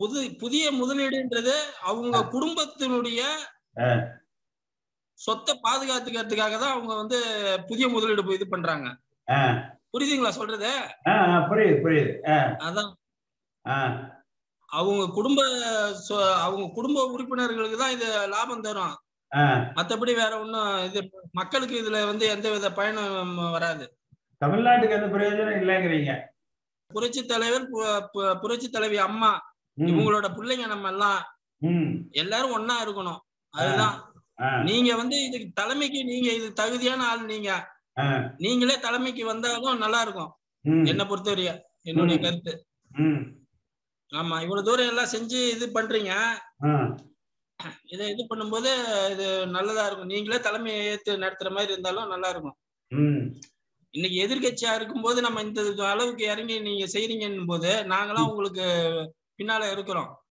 புது புதிய முதலீடுன்றது அவங்க குடும்பத்தினுடைய ஆ. சொத்தை பாதுகாத்துக்கிறதுக்காக தான் அவங்க வந்து புதிய முதலீடு போய் இது பண்றாங்க ஆ, புரியுதுங்களா சொல்றது ஆ, ஆ, புரியுது புரியுது ஆ, அதான் ஆ, அவங்க குடும்ப சொ- அவங்க குடும்ப உறுப்பினர்களுக்கு தான் இது லாபம் தரும் ஆ. மத்தபடி வேற ஒண்ணும் இது மக்களுக்கு இதுல வந்து எந்த வித பயனும் வராது தமிழ்நாட்டுக்கு எந்த பிரயோஜனம் இல்லைங்கிறீங்க புரட்சி தலைவர் பு- பு- புரட்சி தலைவி அம்மா ம், இவங்களோட பிள்ளைங்க நம்ம எல்லாம் ம், எல்லாரும் ஒண்ணா இருக்கணும் அதுதான் ஆ, நீங்க வந்து இதுக்கு தலைமைக்கு நீங்க இது தகுதியான ஆள் நீங்க ஆ, நீங்களே தலைமைக்கு வந்தாலும் நல்லா இருக்கும் ம், என்னை பொறுத்தவரைய என்னுடைய ம். கருத்து ம், ஆமா இவ்வளவு தூரம் எல்லாம் செஞ்சு இது பண்றீங்க ஆ, இதை இது பண்ணும்போது இது நல்லதா இருக்கும் நீங்களே தலைமையை ஏத்து நடத்துற மாதிரி இருந்தாலும் நல்லா இருக்கும் ம், இன்னைக்கு எதிர்க்கட்சியா இருக்கும்போது நம்ம இந்த அளவுக்கு இறங்கி நீங்க செய்றீங்கன்னும் போது நாங்களாம் உங்களுக்கு பின்னால இருக்கிறோம்